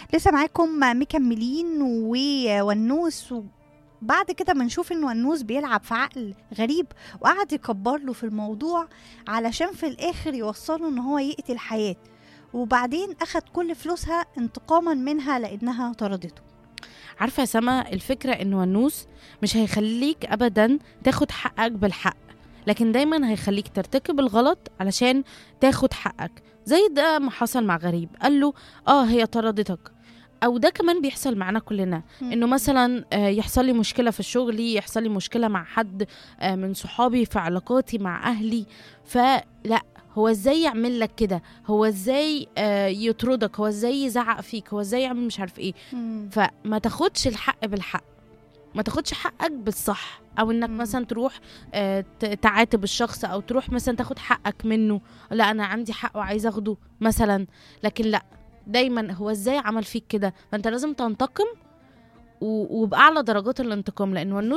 لسه معاكم مكملين وونوس بعد كده ما نشوف ان ونوس بيلعب في عقل غريب وقعد يكبر له في الموضوع علشان في الاخر يوصله ان هو يقتل حياة وبعدين اخد كل فلوسها انتقاما منها لانها طردته عارفه يا سما الفكره ان ونوس مش هيخليك ابدا تاخد حقك بالحق لكن دايما هيخليك ترتكب الغلط علشان تاخد حقك زي ده ما حصل مع غريب قال له اه هي طردتك او ده كمان بيحصل معانا كلنا انه مثلا آه، يحصل لي مشكله في الشغل يحصل لي مشكله مع حد آه، من صحابي في علاقاتي مع اهلي فلا هو ازاي يعمل لك كده هو ازاي آه، يطردك هو ازاي يزعق فيك هو ازاي يعمل مش عارف ايه مم. فما تاخدش الحق بالحق ما تاخدش حقك بالصح او انك مم. مثلا تروح آه، ت- تعاتب الشخص او تروح مثلا تاخد حقك منه لا انا عندي حق وعايز اخده مثلا لكن لا دايما هو ازاي عمل فيك كده فانت لازم تنتقم و- وباعلى درجات الانتقام لان والنوس